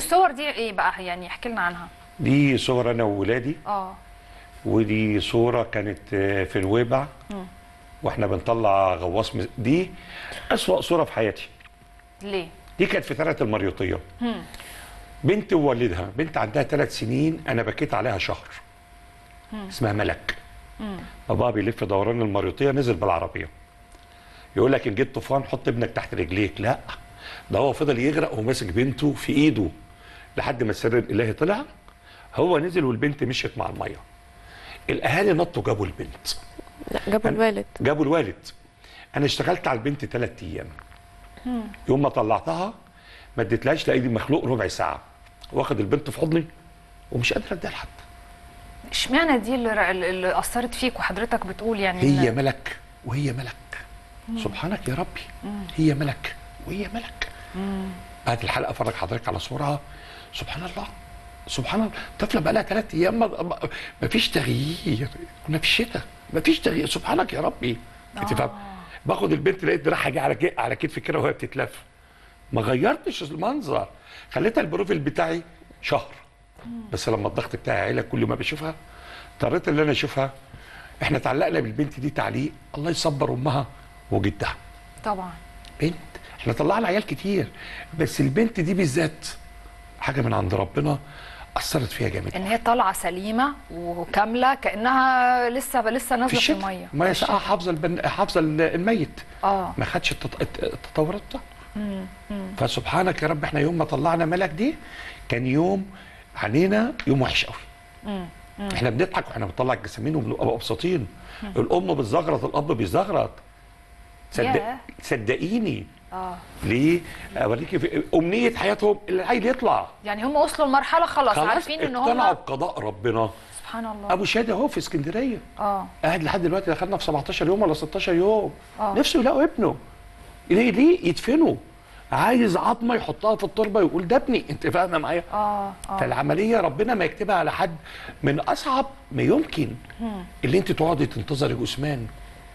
الصور دي ايه بقى يعني احكي لنا عنها دي صور انا وولادي اه ودي صوره كانت آه، في نويبع واحنا بنطلع غواص مز- دي اسوأ صوره في حياتي ليه دي كانت في ثلاث المريوطيه بنت ووالدها بنت عندها ثلاث سنين انا بكيت عليها شهر اسمها ملك بابا بيلف دوران المريوطيه نزل بالعربيه يقول لك ان جيت طوفان حط ابنك تحت رجليك لا ده هو فضل يغرق وماسك بنته في ايده لحد ما السر الالهي طلع هو نزل والبنت مشيت مع الميه الاهالي نطوا جابوا البنت لا جابوا الوالد جابوا الوالد انا اشتغلت على البنت ثلاث ايام يوم ما طلعتها ما اديتلهاش لايدي مخلوق ربع ساعه واخد البنت في حضني ومش قادر اديها لحد اشمعنى دي اللي, اللي اثرت فيك وحضرتك بتقول يعني هي إن- ملك وهي ملك سبحانك يا ربي هي ملك وهي ملك بعد الحلقه افرج حضرتك على صورها سبحان الله سبحان الله طفله بقى لها ثلاث ايام ما- ما ما فيش تغيير كنا في الشتاء ما فيش تغيير سبحانك يا ربي انت فاهم باخد البنت لقيت دراعها جه على ك- على كتفي كده وهي بتتلف ما غيرتش المنظر خليتها البروفيل بتاعي شهر بس لما الضغط بتاعي عالي كل ما بشوفها اضطريت ان انا اشوفها احنا تعلقنا بالبنت دي تعليق الله يصبر امها وجدها طبعا بنت احنا طلعنا عيال كتير بس البنت دي بالذات حاجه من عند ربنا اثرت فيها جامد ان هي طالعه سليمه وكامله كانها لسه لسه في نازله في, الشتاء الميه ميه ساقعه حافظه البن... حافظه الميت اه ما خدش التط... الت- التطورات ده فسبحانك يا رب احنا يوم ما طلعنا ملك دي كان يوم علينا يوم وحش قوي احنا بنضحك واحنا بنطلع الجسامين وبنبقى مبسوطين الام بتزغرط الاب بيزغرط صدق... ياه. صدقيني اه ليه اوريكي في... امنيه حياتهم العيل يطلع يعني هم وصلوا لمرحله خلاص, خلاص عارفين ان اقتنعوا هم بقضاء ربنا سبحان الله ابو شادي اهو في اسكندريه اه قاعد لحد دلوقتي دخلنا في 17 يوم ولا 16 يوم آه. نفسه يلاقوا ابنه ليه ليه يدفنوا عايز عظمه يحطها في التربه ويقول ده ابني انت فاهمه معايا اه اه فالعمليه ربنا ما يكتبها على حد من اصعب ما يمكن اللي انت تقعدي تنتظري جثمان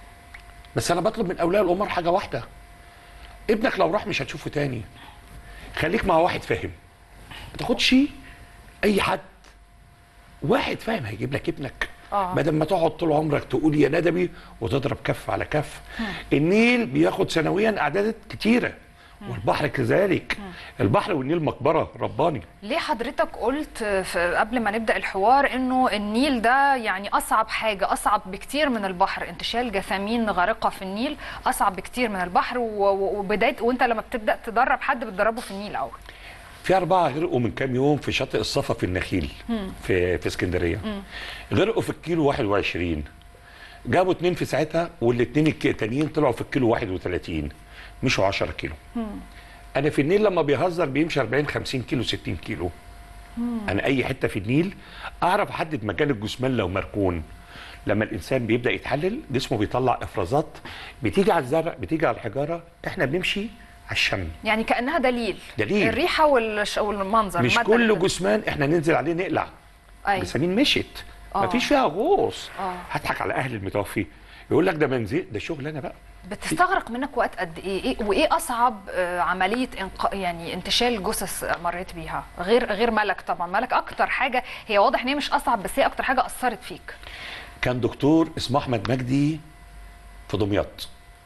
بس انا بطلب من اولياء الامور حاجه واحده ابنك لو راح مش هتشوفه تاني خليك مع واحد فاهم ما تاخدش اي حد واحد فاهم هيجيب لك ابنك آه. بدل ما تقعد طول عمرك تقول يا ندبي وتضرب كف على كف النيل بياخد سنويا اعداد كتيره والبحر كذلك البحر والنيل مقبره رباني ليه حضرتك قلت في قبل ما نبدا الحوار انه النيل ده يعني اصعب حاجه اصعب بكتير من البحر انتشال جثامين غارقه في النيل اصعب بكتير من البحر و- و- وبدايه وانت لما بتبدا تدرب حد بتدربه في النيل اول في أربعة غرقوا من كام يوم في شاطئ الصفا في النخيل في في اسكندرية غرقوا في الكيلو 21 جابوا اتنين في ساعتها والاتنين الك- التانيين طلعوا في الكيلو 31 مشوا 10 كيلو أنا في النيل لما بيهزر بيمشي 40 50 كيلو 60 كيلو أنا أي حتة في النيل أعرف أحدد مكان الجثمان لو مركون لما الإنسان بيبدأ يتحلل جسمه بيطلع إفرازات بتيجي على الزرع بتيجي على الحجارة إحنا بنمشي على الشم يعني كانها دليل دليل. الريحه والش... والمنظر مش المادة اللي كل بت- جثمان احنا ننزل عليه نقلع أيوة. جسامين مشت آه. مفيش فيها غوص آه. هضحك على اهل المتوفي يقول لك ده منزل ده شغل انا بقى بتستغرق منك وقت قد ايه إيه- وايه اصعب آه، عمليه إنق... يعني انتشال جثث مريت بيها غير غير ملك طبعا ملك اكتر حاجه هي واضح ان هي مش اصعب بس هي اكتر حاجه اثرت فيك كان دكتور اسمه احمد مجدي في دمياط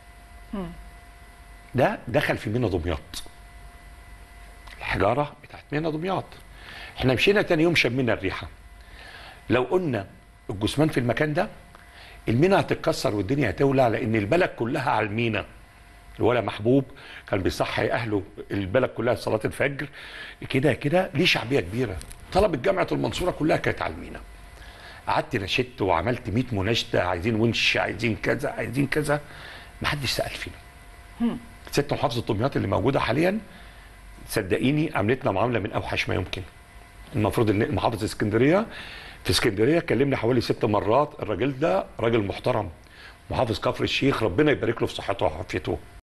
ده دخل في مينا دمياط الحجاره بتاعت مينا دمياط احنا مشينا تاني يوم شمينا الريحه لو قلنا الجثمان في المكان ده المينا هتتكسر والدنيا هتولع لان البلد كلها على المينا الولا محبوب كان بيصحي اهله البلد كلها صلاه الفجر كده كده ليه شعبيه كبيره طلبت جامعه المنصوره كلها كانت على المينا قعدت نشدت وعملت 100 مناشده عايزين ونش عايزين كذا عايزين كذا ما حدش سال فينا ست محافظه دمياط اللي موجوده حاليا صدقيني عملتنا معامله من اوحش ما يمكن المفروض ان محافظ اسكندريه في اسكندريه كلمني حوالي ست مرات الراجل ده راجل محترم محافظ كفر الشيخ ربنا يبارك له في صحته وعافيته